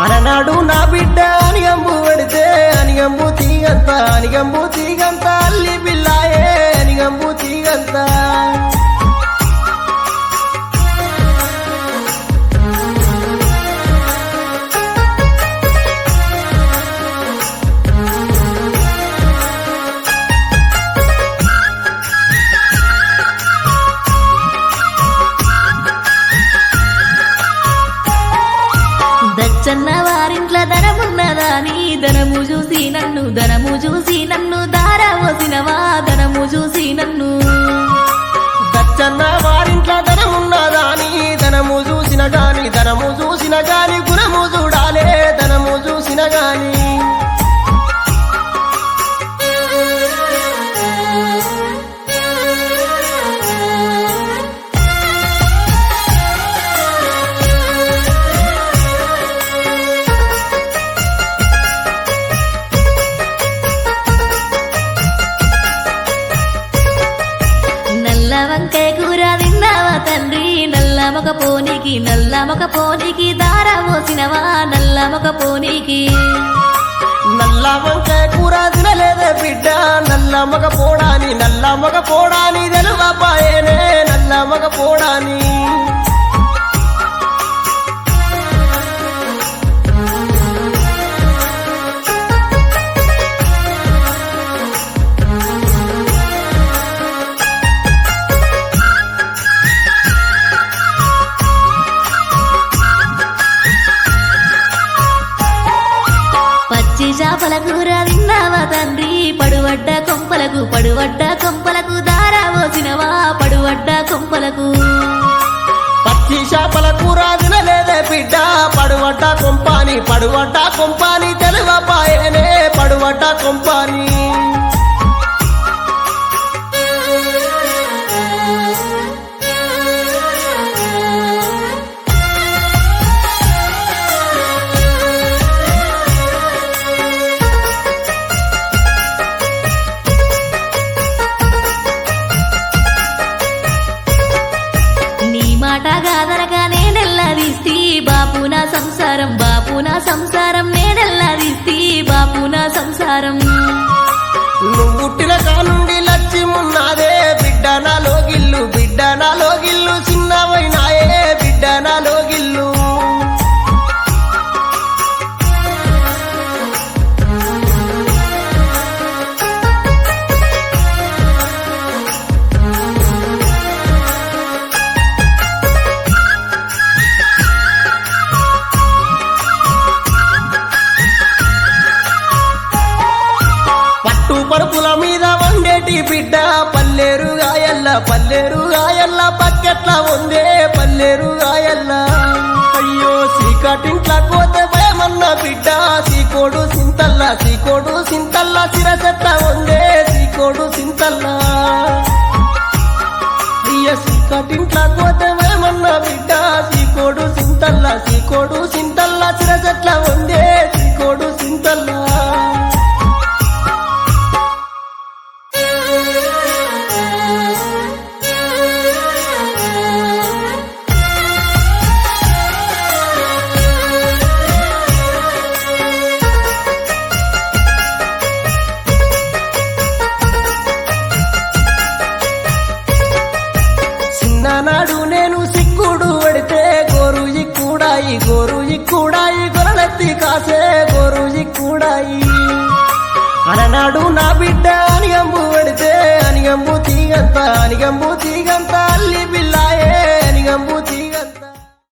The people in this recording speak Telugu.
అలనాడు నా బిడ్డ అనిగంబు పెడితే అనిగంబు తీగంత అనిగంబు తీగంత అల్లి పిల్లాయే అనిగంబు తీగంత దచ్చన్న వారింట్ల ధనమున్నదా నీ ధనము చూసి నన్ను ధనము చూసి నన్ను దారవోసినవా ధనము చూసి నన్ను దచ్చన్న వారింట్ల ధనమున్నదా అని ధనము చూసిన గాని ధనము చూసిన గాని గుణము చూడాలే ధనము చూసిన గాని నల్ల వంకాయ కూర తిన్నావా తండ్రి నల్ల మొక పోనీకి నల్ల మొక పోనీకి దారవోసినవా నల్ల మొక పోనీకి నల్ల వంకాయ కూర తినలేదే బిడ్డ నల్ల మగ పోడాని నల్ల మగ పోడాని తెలువపాయనే నల్ల మగ పోడాని పచ్చి చేపల కూర తిన్నావా తండ్రి పడువడ్డ కొంపలకు పడువడ్డ కొంపలకు దారవోసినవా పడువడ్డ కొంపలకు పచ్చి చేపల కూర తినలేదే బిడ్డ పడువడ్డ కొంపాని పడువడ్డ కొంపాని తెలువపాయనే పడువడ్డ కొంపాని నీ మాట కాదనగా నేనెల్లదీస్తి బాపు నా సంసారం బాపు నా సంసారం నేనెల్లదీస్తి బాపు నా సంసారం నువ్వు పుట్టిన కానుండి లక్ష్యమున్నాదే బిడ్డ నాలో గిల్లు బిడ్డ నాలో గిల్లు చిన్నవైనాయే బిడ్డ నాలో గిల్లు పట్టు పరుపుల మీద వండేటి బిడ్డ పల్లేరు గాయల్ల పల్లేరు గాయల్ల పక్కెట్ల ఉందే పల్లేరు గాయల్ల అయ్యో సీకటింట్ల కోతే భయమన్న బిడ్డ సీకోడు సింతల్ల సీకోడు సింతల్ల సిరసెట్ల ఉందే సీకోడు సింతల్ల అయ్య సీకటింట్ల కోతే భయమన్న బిడ్డ సీకోడు సింతల్ల సీకోడు సింతల్ల సిరసెట్ల ఉందే సీకోడు సింతల్ల చిన్ననాడు నేను సిక్కుడు పడితే గోరు ఇక్కుడాయి గోరు ఇక్కుడాయి గొరలెత్తి కాసే గోరు ఇక్కుడాయి అలనాడు నా బిడ్డ అనిగంబు పడితే అనిగంబు తీగంత అనిగంబు తీగంత అల్లి పిల్లాయే అనిగంబు తీగ